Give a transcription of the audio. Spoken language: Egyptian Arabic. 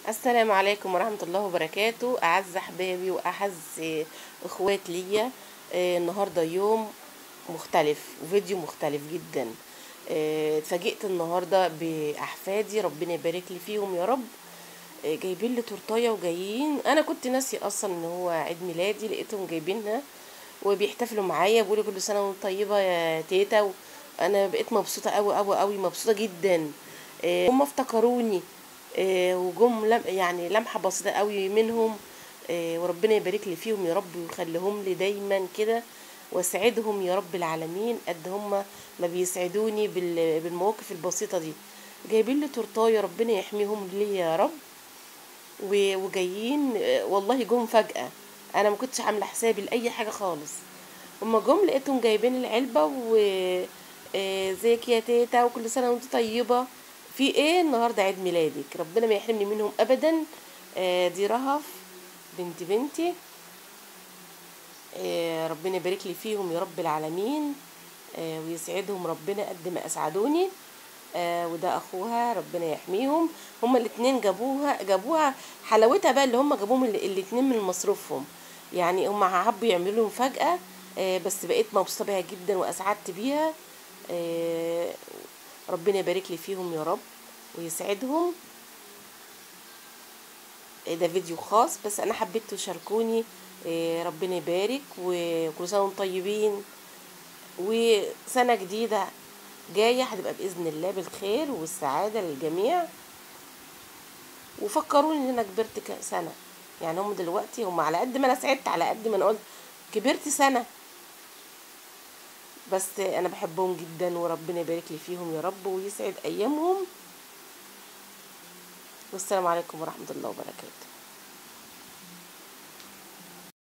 السلام عليكم ورحمة الله وبركاته أعز أحبابي وأعز إخوات ليا آه، النهاردة يوم مختلف وفيديو مختلف جدا آه، اتفاجئت النهاردة بأحفادي ربنا يبارك لي فيهم يا رب آه، جايبين لي تورتايه وجايين انا كنت ناسي اصلا ان هو عيد ميلادي لقيتهم جايبينها وبيحتفلوا معايا بيقولوا كل سنه وانت طيبه يا تيتا انا بقيت مبسوطه قوي قوي قوي مبسوطه جدا آه، هم افتكروني آه، وجم لم يعني لمحه بسيطه قوي منهم آه، وربنا يبارك لي فيهم يا رب ويخليهم لي دايما كده واسعدهم يا رب العالمين قد هم ما بيسعدوني بال- بالمواقف البسيطه دي جايبين لي تورتايه ربنا يحميهم لي يا رب و- وجايين آه، والله جم فجأة انا ما كنتش عامله حسابي لاي حاجه خالص هما جم لقيتهم جايبين العلبه و آه، ازيك يا تيتا وكل سنه وانت طيبه في ايه النهارده عيد ميلادك ربنا ما يحرمني منهم ابدا آه، دي رهف بنت بنتي آه، ربنا يبارك لي فيهم يا رب العالمين آه، ويسعدهم ربنا قد ما اسعدوني آه، وده اخوها ربنا يحميهم هما الاتنين جابوها جابوها حلاوتها بقى اللي هما جابوهم ال- الاتنين من مصروفهم يعني هما حبوا يعملوا لهم فجأة آه، بس بقيت مبسوطة بيها جدا واسعدت بيها آه، ربنا يبارك لي فيهم يا رب ويسعدهم آه، ده فيديو خاص بس انا حبيت تشاركوني آه، ربنا يبارك وكل سنة وانتم طيبين وسنة جديدة جاية هتبقى بإذن الله بالخير والسعادة للجميع وفكروني ان انا كبرت ك- سنة يعني هم دلوقتي هم على قد ما انا سعدت على قد ما انا قلت كبرت سنة بس انا بحبهم جدا وربنا يبارك لي فيهم يا رب ويسعد ايامهم والسلام عليكم ورحمة الله وبركاته